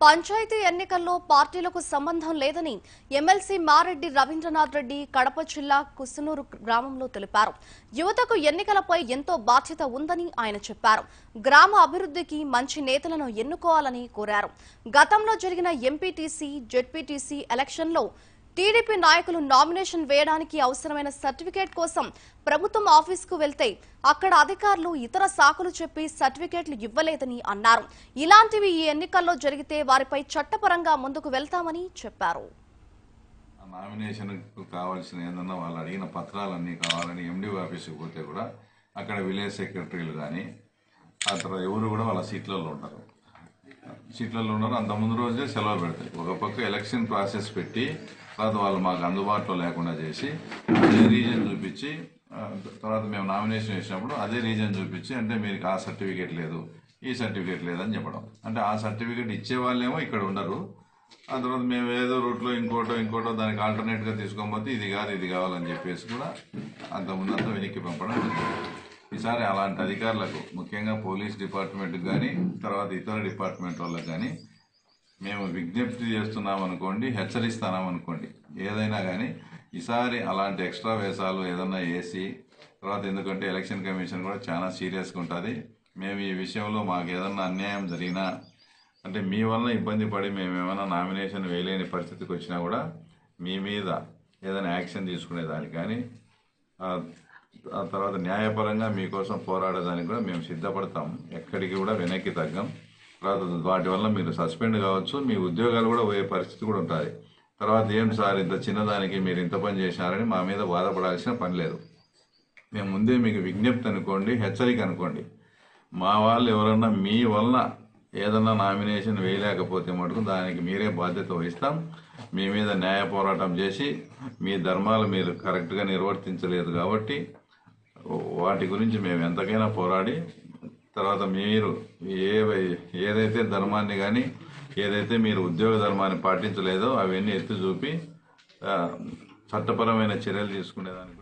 పంచాయతీ ఎన్నికల్లో పార్టీలకు సంబంధం లేదని ఎమ్మెల్సీ మారెడ్డి రవీంద్రనాథ్ రెడ్డి కడప జిల్లా కుసునూరు గ్రామంలో తెలిపారు యువతకు ఎన్నికలపై ఎంతో బాధ్యత ఉందని ఆయన చెప్పారు గ్రామ అభివృద్ధికి మంచి నేతలను ఎన్నుకోవాలని కోరారు గతంలో జరిగిన ఎంపీటీసీ జెడ్పీటీసీ ఎలక్షన్లో టీడీపీ నాయకులు నామినేషన్ వేయడానికి అవసరమైన సర్టిఫికేట్ కోసం ప్రభుత్వం ఆఫీసుకు వెళ్తే అక్కడ అధికారులు ఇతర సాకులు చెప్పి సర్టిఫికేట్లు ఇవ్వలేదని అన్నారు ఇలాంటివి ఈ ఎన్నికల్లో జరిగితే వారిపై చట్టపరంగా ముందుకు వెళ్తామని చెప్పారు ఆ నామినేషన్కు కావాల్సిన ఏదన్నా వాళ్ళు అడిగిన పత్రాలన్నీ కావాలని ఎండి ఆఫీస్కి పోతే కూడా అక్కడ విలేజ్ సెక్రటరీలు కానీ ఆ తర్వాత ఎవరు కూడా వాళ్ళ సీట్లలో ఉంటారు సీట్లలో ఉన్నారు అంత ముందు రోజే సెలవు పెడతాయి ఒక పక్క ఎలక్షన్ ప్రాసెస్ పెట్టి తర్వాత వాళ్ళు మాకు అందుబాటులో లేకుండా చేసి అదే రీజన్ చూపించి ఆ, తర్వాత మేము నామినేషన్ వేసినప్పుడు అదే రీజన్ చూపించి అంటే మీకు ఆ సర్టిఫికేట్ లేదు ఈ సర్టిఫికేట్ లేదని చెప్పడం అంటే ఆ సర్టిఫికేట్ ఇచ్చే వాళ్ళేమో ఇక్కడ ఉండరు ఆ తర్వాత మేము ఏదో రూట్లో ఇంకోటో ఇంకోటో దానికి ఆల్టర్నేట్గా తీసుకోకపోతే ఇది కాదు ఇది కావాలని చెప్పేసి కూడా అంత ముందంతా వెనక్కి పంపడం జరిగింది. ఈసారి అలాంటి అధికారులకు ముఖ్యంగా పోలీస్ డిపార్ట్మెంట్కి కానీ తర్వాత ఇతర డిపార్ట్మెంట్ వాళ్ళకి కానీ మేము విజ్ఞప్తి చేస్తున్నాం అనుకోండి హెచ్చరిస్తున్నాం అనుకోండి ఏదైనా కానీ ఈసారి అలాంటి ఎక్స్ట్రా వేషాలు ఏదన్నా వేసి తర్వాత ఎందుకంటే ఎలక్షన్ కమిషన్ కూడా చాలా సీరియస్గా ఉంటుంది మేము ఈ విషయంలో మాకు ఏదన్నా అన్యాయం జరిగినా అంటే మీ వలన ఇబ్బంది పడి మేము ఏమైనా నామినేషన్ వేయలేని పరిస్థితికి వచ్చినా కూడా మీ మీద ఏదైనా యాక్షన్ తీసుకునేదానికి కానీ ఆ ఆ తర్వాత న్యాయపరంగా మీకోసం పోరాడేదానికి కూడా మేము సిద్ధపడతాం ఎక్కడికి కూడా వెనక్కి తగ్గం తర్వాత వాటి వల్ల మీరు సస్పెండ్ కావచ్చు మీ ఉద్యోగాలు కూడా పోయే పరిస్థితి కూడా ఉంటుంది తర్వాత ఏం సార్ ఇంత చిన్నదానికి మీరు ఇంత పని చేశారని మా మీద బాధపడాల్సిన పని లేదు మేము ముందే మీకు విజ్ఞప్తి అనుకోండి హెచ్చరిక అనుకోండి మా వాళ్ళు ఎవరన్నా మీ వలన ఏదన్నా నామినేషన్ వేయలేకపోతే మటుకు దానికి మీరే బాధ్యత వహిస్తాం మీ మీద న్యాయ పోరాటం చేసి మీ ధర్మాలు మీరు కరెక్ట్గా నిర్వర్తించలేదు కాబట్టి వాటి గురించి మేము ఎంతకైనా పోరాడి తర్వాత మీరు ఏ ఏదైతే ధర్మాన్ని కానీ ఏదైతే మీరు ఉద్యోగ ధర్మాన్ని పాటించలేదో అవన్నీ ఎత్తి చూపి ఆ, చట్టపరమైన చర్యలు తీసుకునేదానికి